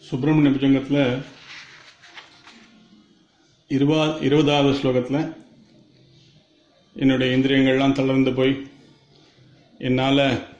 சுப்பிரமணிய புஜங்கத்தில் இருபா இருபதாவது ஸ்லோகத்தில் என்னுடைய இந்திரியங்கள்லாம் தளர்ந்து போய் என்னால்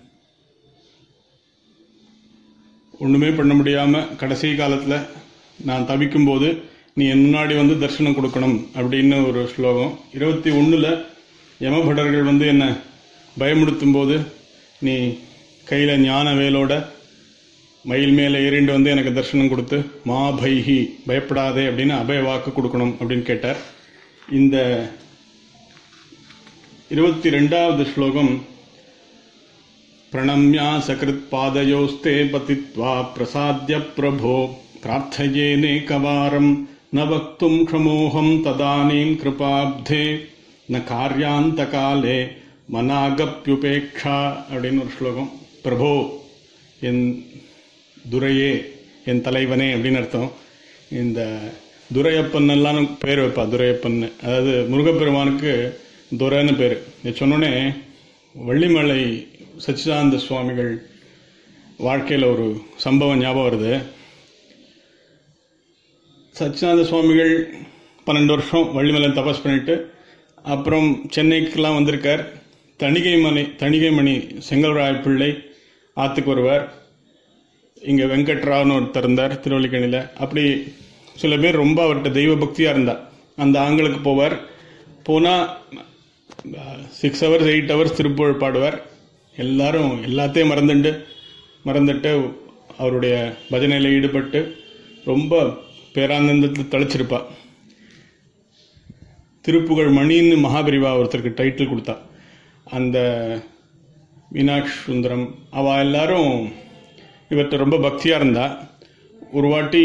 ஒன்றுமே பண்ண முடியாமல் கடைசி காலத்தில் நான் தவிக்கும்போது நீ என் முன்னாடி வந்து தரிசனம் கொடுக்கணும் அப்படின்னு ஒரு ஸ்லோகம் இருபத்தி ஒன்றில் யமபடர்கள் வந்து என்னை பயமுடுத்தும் போது நீ கையில் ஞான வேலோட மயில் மேலே ஏறிண்டு வந்து எனக்கு தரிசனம் கொடுத்து மா பைஹி பயப்படாதே அப்படின்னு அபய வாக்கு கொடுக்கணும் அப்படின்னு கேட்டார் இந்த இருபத்தி ரெண்டாவது ஸ்லோகம் பிரணம்யா சகிருத் பாதயோஸ்தே பதித்வா பிரசாத்ய பிரபோ பிரார்த்தயேனேகவாரம் ந வக்தும் க்ஷமோகம் ததானீம் கிருபாப்தே ந காரியாந்த காலே மனாகப்யுபேக்ஷா அப்படின்னு ஒரு ஸ்லோகம் பிரபோ என் துரையே என் தலைவனே அப்படின்னு அர்த்தம் இந்த துரையப்பன் எல்லாம் பேர் வைப்பா துரையப்பன் அதாவது முருகப்பெருமானுக்கு துரைன்னு பேர் இதை சொன்னோடனே வள்ளிமலை சச்சிதானந்த சுவாமிகள் வாழ்க்கையில் ஒரு சம்பவம் ஞாபகம் வருது சச்சிதானந்த சுவாமிகள் பன்னெண்டு வருஷம் வள்ளிமலை தபஸ் பண்ணிட்டு அப்புறம் சென்னைக்கெல்லாம் வந்திருக்கார் தணிகை மலை தணிகை மணி செங்கல்ராய பிள்ளை ஆற்றுக்கு வருவார் இங்கே வெங்கட்ராவ்னு ஒருத்தர் இருந்தார் திருவள்ளிக்கணியில் அப்படி சில பேர் ரொம்ப அவர்கிட்ட தெய்வ பக்தியாக இருந்தார் அந்த ஆங்களுக்கு போவார் போனால் six hours eight hours Thiruppugazh பாடுவார் எல்லாரும் எல்லாத்தையும் மறந்துண்டு மறந்துட்டு அவருடைய பஜனையில் ஈடுபட்டு ரொம்ப பேரானந்தத்தில் தழைச்சிருப்பா திருப்புகழ் மணின்னு மகாபிரிவா ஒருத்தருக்கு டைட்டில் கொடுத்தா அந்த மீனாட்சி சுந்தரம் அவள் எல்லாரும் இவர்கிட்ட ரொம்ப பக்தியாக இருந்தா ஒரு வாட்டி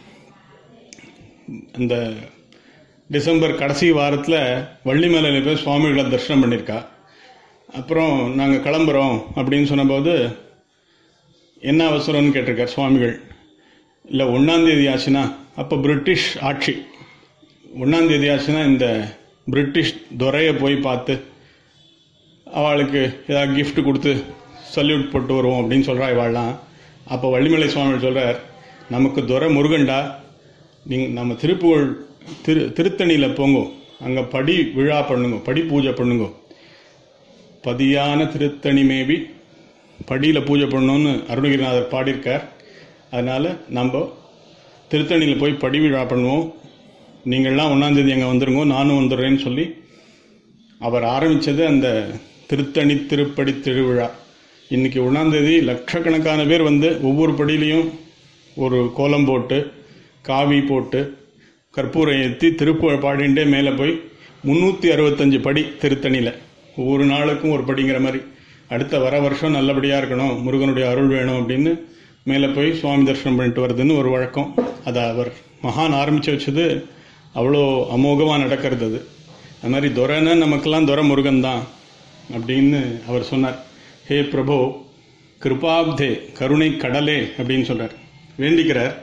அந்த டிசம்பர் கடைசி வாரத்தில் வள்ளிமலையில் போய் சுவாமிகளை தரிசனம் பண்ணியிருக்கா அப்புறம் நாங்கள் கிளம்புறோம் அப்படின்னு சொன்னபோது என்ன அவசரம்னு கேட்டிருக்கார் சுவாமிகள் இல்லை ஒன்றாந்தேதி ஆச்சுன்னா அப்போ பிரிட்டிஷ் ஆட்சி ஒன்றாந்தேதி ஆச்சுன்னா இந்த பிரிட்டிஷ் துறையை போய் பார்த்து அவளுக்கு ஏதாவது கிஃப்ட் கொடுத்து சல்யூட் போட்டு வருவோம் அப்படின்னு சொல்கிறா இவாள்லாம் அப்போ வள்ளிமலை சுவாமி சொல்கிறார் நமக்கு துரை முருகண்டா நீங்கள் நம்ம திருப்புகழ் திரு திருத்தணியில் போங்க அங்கே படி விழா பண்ணுங்க படி பூஜை பண்ணுங்க பதியான திருத்தணி மேவி படியில் பூஜை பண்ணணும்னு அருணகிரிநாதர் பாடியிருக்கார் அதனால் நம்ம திருத்தணியில் போய் படி விழா பண்ணுவோம் நீங்கள்லாம் ஒன்றாந்தேதி அங்கே வந்துருங்க நானும் வந்துடுறேன்னு சொல்லி அவர் ஆரம்பித்தது அந்த திருத்தணி திருப்படி திருவிழா இன்றைக்கி ஒன்றாந்தேதி லட்சக்கணக்கான பேர் வந்து ஒவ்வொரு படியிலையும் ஒரு கோலம் போட்டு காவி போட்டு கற்பூரம் ஏற்றி திருப்புகழ் பாடிண்டே மேலே போய் முந்நூற்றி அறுபத்தஞ்சு படி திருத்தணியில் ஒவ்வொரு நாளுக்கும் ஒரு படிங்கிற மாதிரி அடுத்த வர வருஷம் நல்லபடியாக இருக்கணும் முருகனுடைய அருள் வேணும் அப்படின்னு மேலே போய் சுவாமி தரிசனம் பண்ணிட்டு வருதுன்னு ஒரு வழக்கம் அதை அவர் மகான் ஆரம்பித்து வச்சது அவ்வளோ அமோகமாக நடக்கிறது அது அது மாதிரி துரைன்னா நமக்கெல்லாம் துரை முருகன் தான் அப்படின்னு அவர் சொன்னார் ஹே பிரபோ கிருபாப்தே கருணை கடலே அப்படின்னு சொல்கிறார் வேண்டிக்கிறார்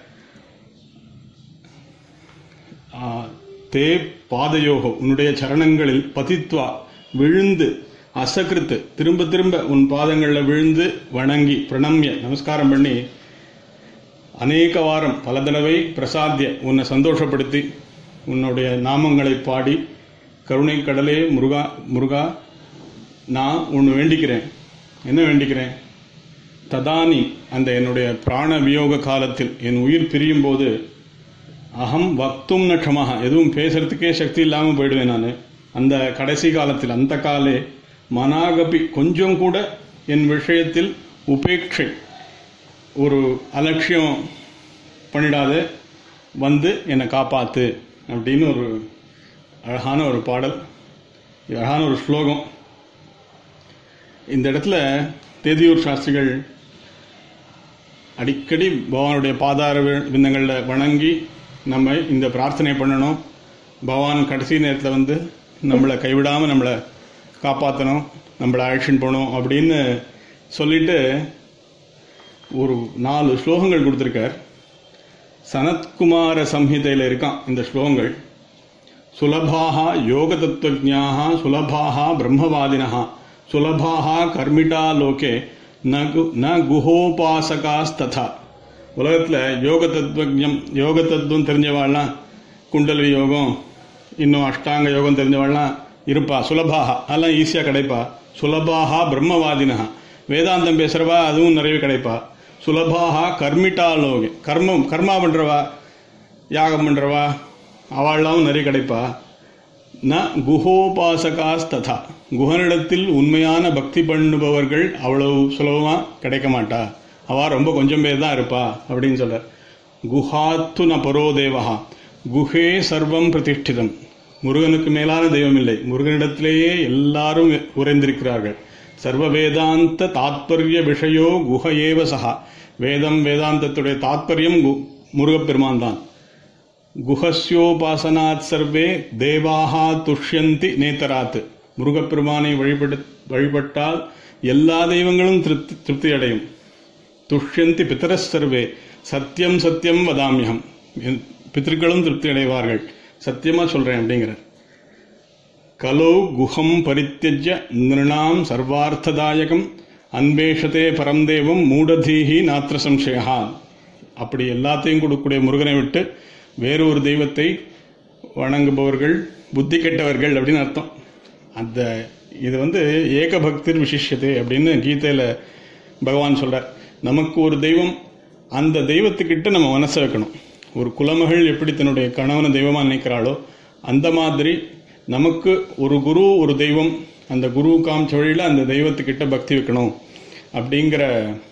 தே பாதயோகோ உன்னுடைய சரணங்களில் பதித்வா விழுந்து அசகிருத்து திரும்ப திரும்ப உன் பாதங்களில் விழுந்து வணங்கி பிரணம்ய நமஸ்காரம் பண்ணி அநேக வாரம் பல தடவை பிரசாத்திய உன்னை சந்தோஷப்படுத்தி உன்னுடைய நாமங்களை பாடி கருணை கடலே முருகா முருகா நான் ஒன்று வேண்டிக்கிறேன் என்ன வேண்டிக்கிறேன் ததானி அந்த என்னுடைய பிராண வியோக காலத்தில் என் உயிர் பிரியும் போது அகம் வக்தும் நட்சமாக எதுவும் பேசுறதுக்கே சக்தி இல்லாமல் போயிடுவேன் நான் அந்த கடைசி காலத்தில் அந்த காலே மனாகபி கொஞ்சம் கூட என் விஷயத்தில் உபேட்சை ஒரு அலட்சியம் பண்ணிடாத வந்து என்னை காப்பாத்து அப்படின்னு ஒரு அழகான ஒரு பாடல் அழகான ஒரு ஸ்லோகம் இந்த இடத்துல தேதியூர் சாஸ்திரிகள் அடிக்கடி பகவானுடைய பாதார விந்தங்களில் வணங்கி நம்ம இந்த பிரார்த்தனை பண்ணணும் பகவான் கடைசி நேரத்தில் வந்து நம்மளை கைவிடாமல் நம்மளை காப்பாற்றணும் நம்மளை அழைச்சின்னு போகணும் அப்படின்னு சொல்லிட்டு ஒரு நாலு ஸ்லோகங்கள் கொடுத்துருக்கார் சனத்குமார சம்ஹிதையில் இருக்கான் இந்த ஸ்லோகங்கள் சுலபாக யோக தத்துவஜாக சுலபாக பிரம்மவாதினா சுலபாக கர்மிட்டா லோகே ந கு ந குஹோபாசகாஸ்ததா உலகத்தில் யோக தத்துவஜம் யோக தத்துவம் தெரிஞ்சவாள்லாம் குண்டலி யோகம் இன்னும் அஷ்டாங்க யோகம் தெரிஞ்சவாள்லாம் இருப்பா சுலபாக அதெல்லாம் ஈஸியாக கிடைப்பா சுலபாக பிரம்மவாதினா வேதாந்தம் பேசுகிறவா அதுவும் நிறைய கிடைப்பா சுலபாக கர்மிட்டாலோகி கர்மம் கர்மா பண்ணுறவா யாகம் பண்ணுறவா அவள்லாம் நிறைய கிடைப்பா ந குஹோபாசகாஸ்ததா குஹனிடத்தில் உண்மையான பக்தி பண்ணுபவர்கள் அவ்வளவு சுலபமாக கிடைக்க மாட்டா அவ ரொம்ப கொஞ்சம் பேர் தான் இருப்பா அப்படின்னு சொல்ற குஹாத்து ந பரோ தேவஹா குஹே சர்வம் பிரதிஷ்டிதம் முருகனுக்கு மேலான தெய்வம் இல்லை முருகனிடத்திலேயே எல்லாரும் உறைந்திருக்கிறார்கள் சர்வ வேதாந்த தாத்பரிய விஷயோ குஹ ஏவ சஹா வேதம் வேதாந்தத்துடைய தாத்பரியம் கு- முருகப்பெருமான் தான் குஹஸ்யோபாசனாத் சர்வே தேவாகா துஷ்யந்தி நேத்தராத் முருகப்பெருமானை வழிபடு வழிபட்டால் எல்லா தெய்வங்களும் திருப்தி திருப்தி அடையும் துஷ்யந்தி பிதரஸ் சர்வே சத்தியம் சத்தியம் வதாமியம் என் பித்திருக்களும் திருப்தி அடைவார்கள் சத்தியமா சொல்றேன் அப்படிங்கிறார் கலோ குஹம் பரித்தியஜ்ய நிருணாம் சர்வார்த்ததாயகம் அன்பேஷத்தே பரந்தேவம் மூடதீஹி நாத்திர சம்சயா அப்படி எல்லாத்தையும் கொடுக்கக்கூடிய முருகனை விட்டு வேறு ஒரு தெய்வத்தை வணங்குபவர்கள் புத்தி கெட்டவர்கள் அப்படின்னு அர்த்தம் அந்த இது வந்து ஏக பக்திர் விசிஷ்யத்தை அப்படின்னு கீதையில பகவான் சொல்றார் நமக்கு ஒரு தெய்வம் அந்த தெய்வத்துக்கிட்ட நம்ம மனசை வைக்கணும் ஒரு குலமகள் எப்படி தன்னுடைய கணவனை தெய்வமா நினைக்கிறாளோ அந்த மாதிரி நமக்கு ஒரு குரு ஒரு தெய்வம் அந்த குரு காமிச்ச வழியில் அந்த தெய்வத்துக்கிட்ட பக்தி வைக்கணும் அப்படிங்கிற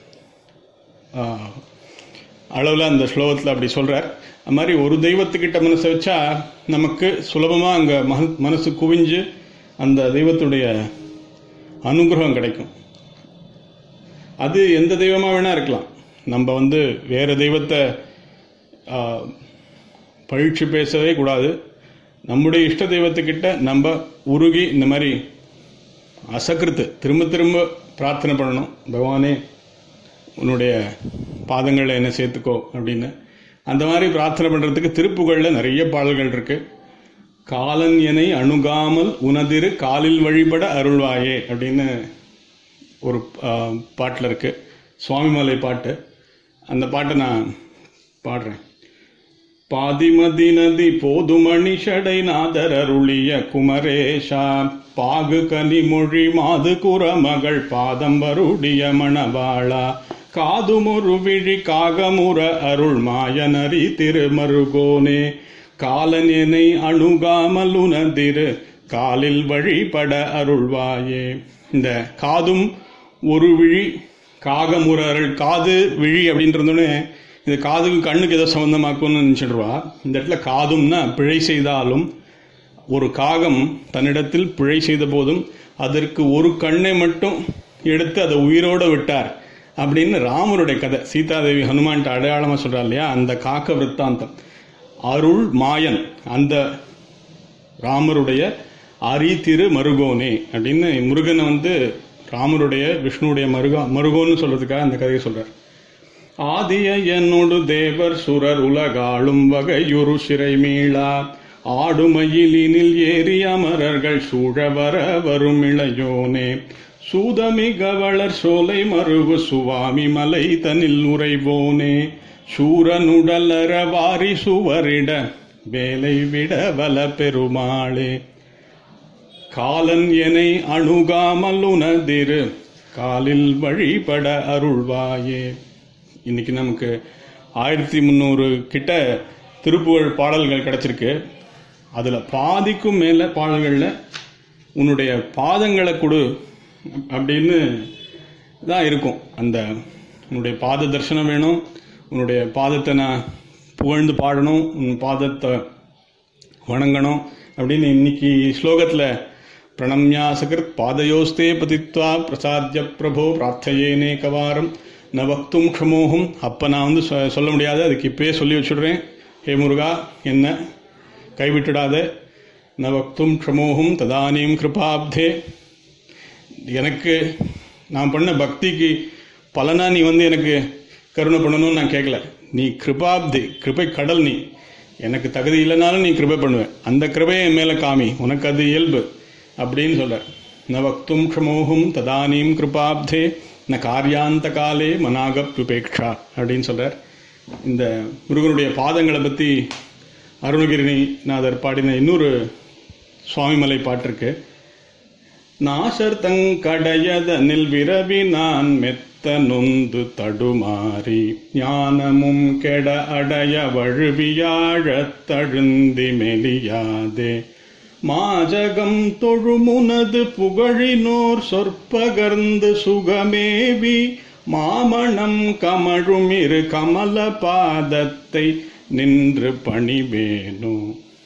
அளவில் அந்த ஸ்லோகத்தில் அப்படி சொல்கிறார் அது மாதிரி ஒரு தெய்வத்துக்கிட்ட மனசை வச்சா நமக்கு சுலபமாக அங்கே மன மனசு குவிஞ்சு அந்த தெய்வத்துடைய அனுகிரகம் கிடைக்கும் அது எந்த தெய்வமாக வேணா இருக்கலாம் நம்ம வந்து வேற தெய்வத்தை ஆ, பழிச்சு பேசவே கூடாது நம்முடைய இஷ்ட தெய்வத்துக்கிட்ட நம்ம உருகி இந்த மாதிரி அசக்கிருத்து திரும்ப திரும்ப பிரார்த்தனை பண்ணணும் பகவானே உன்னுடைய பாதங்களில் என்ன சேர்த்துக்கோ அப்படின்னு அந்த மாதிரி பிரார்த்தனை பண்ணுறதுக்கு திருப்புகழில் நிறைய பாடல்கள் இருக்கு காலன் எனை அணுகாமல் உனதிரு காலில் வழிபட அருள்வாயே அப்படின்னு ஒரு பாட்டில் இருக்கு சுவாமிமலை பாட்டு அந்த பாட்டை நான் பாடுறேன் பாதிமதி நதி போதுமணி ஷடை நாதர் அருளிய குமரேஷா பாகு கனிமொழி மாது குரமகள் பாதம் வருடிய மணவாளா காதுமொரு விழி காகமுற அருள் மாயனரி திருமருகோனே காலனெனை அணுகாமல் உனதிரு காலில் வழிபட அருள்வாயே இந்த காதும் ஒரு விழி காகமுற அருள் காது விழி அப்படின்றதுனே இது காதுக்கு கண்ணுக்கு ஏதோ சம்பந்தமாக்கும்னு நினச்சிடுவா இந்த இடத்துல காதும்னா பிழை செய்தாலும் ஒரு காகம் தன்னிடத்தில் பிழை செய்த போதும் அதற்கு ஒரு கண்ணை மட்டும் எடுத்து அதை உயிரோட விட்டார் அப்படின்னு ராமருடைய கதை சீதாதேவி ஹனுமான்ட்ட அடையாளமாக சொல்றா இல்லையா அந்த காக்க விற்த்தாந்தம் அருள் மாயன் அந்த ராமருடைய அரி திரு மருகோனே அப்படின்னு முருகனை வந்து ராமருடைய விஷ்ணுவுடைய மருகா மருகோன்னு சொல்றதுக்காக அந்த கதையை சொல்றார் ஆதிய என்னோடு தேவர் சுரர் உலகாளும் வகையுறு சிறை மீளா ஆடுமயிலினில் ஏறி அமரர்கள் சூழ வர வரும் இளையோனே சூதமிக வளர் சோலை மருவு சுவாமி மலை தனில் உறைவோனே சூரனுடலர வாரி சுவரிட வேலை விட வல பெருமாளே காலன் எனை அணுகாமல் உனதிரு காலில் வழிபட அருள்வாயே இன்னைக்கு நமக்கு ஆயிரத்தி முந்நூறு கிட்ட திருப்புகழ் பாடல்கள் கிடைச்சிருக்கு அதில் பாதிக்கும் மேலே பாடல்களில் உன்னுடைய பாதங்களை கொடு அப்படின்னு தான் இருக்கும் அந்த உன்னுடைய பாத தரிசனம் வேணும் உன்னுடைய பாதத்தை நான் புகழ்ந்து பாடணும் உன் பாதத்தை வணங்கணும் அப்படின்னு இன்னைக்கு ஸ்லோகத்தில் பிரணம்யாசகிருத் பாதயோஸ்தே பதித்வா பிரசாத்ய பிரபோ பிரார்த்தையேனே கவாரம் ந வக்தும் க்ஷமோகம் அப்போ நான் வந்து சொ- சொல்ல முடியாது அதுக்கு இப்பயே சொல்லி வச்சுடுறேன் ஹே முருகா என்ன கைவிட்டுடாத ந வக்தும் க்ஷமோகம் ததானீம் கிருபாப்தே எனக்கு நான் பண்ண பக்திக்கு பலனா நீ வந்து எனக்கு கருணை பண்ணணும்னு நான் கேட்கல நீ கிருபாப்தி கிருபை கடல் நீ எனக்கு தகுதி இல்லைனாலும் நீ கிருபை பண்ணுவேன் அந்த கிருபையை என் மேலே காமி உனக்கு அது இயல்பு அப்படின்னு சொல்ற ந வக்தும் க்ஷமோகம் ததானீம் கிருபாப்தே ந காரியாந்த காலே மனாகப்யுபேக்ஷா அப்படின்னு சொல்றார் இந்த முருகனுடைய பாதங்களை பற்றி அருணகிரிநாதர் பாடின இன்னொரு சுவாமிமலை பாட்டிருக்கு நாசர் தங்கடையதனில் விரவி நான் மெத்த நொந்து தடுமாறி ஞானமும் கெட அடைய வழுவியாழத் தழுந்தி மெலியாதே மாஜகம் தொழுமுனது புகழினோர் சொற்பகர்ந்து சுகமேவி மாமணம் கமழும் இரு கமல பாதத்தை நின்று பணிவேனோ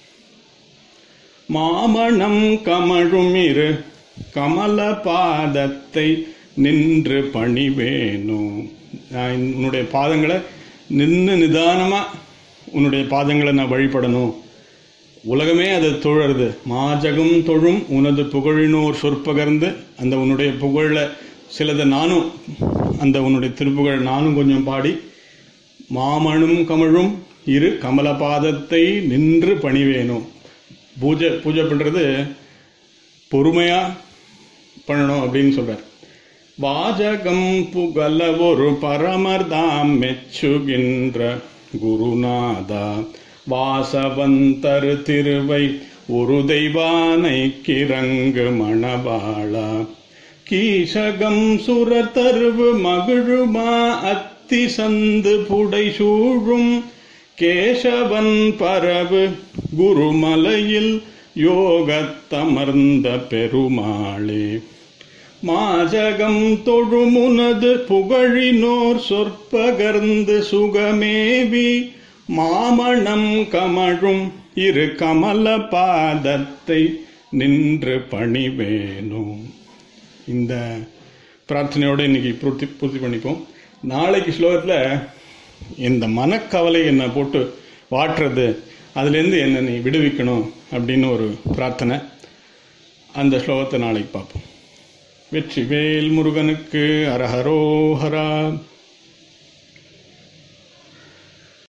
மாமணம் கமழும் இரு கமல பாதத்தை நின்று பணிவேனோ நான் உன்னுடைய பாதங்களை நின்று நிதானமா உன்னுடைய பாதங்களை நான் வழிபடணும் உலகமே அதை தொழறது மாஜகம் தொழும் உனது புகழினோர் சொற்பகர்ந்து அந்த உன்னுடைய புகழில் சிலதை நானும் அந்த உன்னுடைய திருப்புகழ் நானும் கொஞ்சம் பாடி மாமணும் கமழும் இரு கமலபாதத்தை நின்று பணிவேணும் பூஜை பூஜை பண்ணுறது பொறுமையாக பண்ணணும் அப்படின்னு சொல்கிறார் வாஜகம் புகழ ஒரு பரமர்தாம் மெச்சுகின்ற குருநாதா வாசவந்தரு திருவை ஒரு தெய்வானை கிறங்கு மணவாளா கீசகம் சுரர் தருவு மகிழுமா அத்தி சந்து புடை சூழும் கேசவன் பரவு குருமலையில் யோகத்தமர்ந்த பெருமாளே மாஜகம் தொழுமுனது புகழினோர் சொற்பகர்ந்து சுகமேவி மாமணம் கமழும் இரு கமல பாதத்தை நின்று பணிவேணும் இந்த பிரார்த்தனையோடு இன்னைக்கு பூர்த்தி பூர்த்தி பண்ணிப்போம் நாளைக்கு ஸ்லோகத்தில் இந்த மனக்கவலை என்னை போட்டு வாட்டுறது அதுலேருந்து என்னை நீ விடுவிக்கணும் அப்படின்னு ஒரு பிரார்த்தனை அந்த ஸ்லோகத்தை நாளைக்கு பார்ப்போம் வெற்றிவேல் முருகனுக்கு அரஹரோஹரா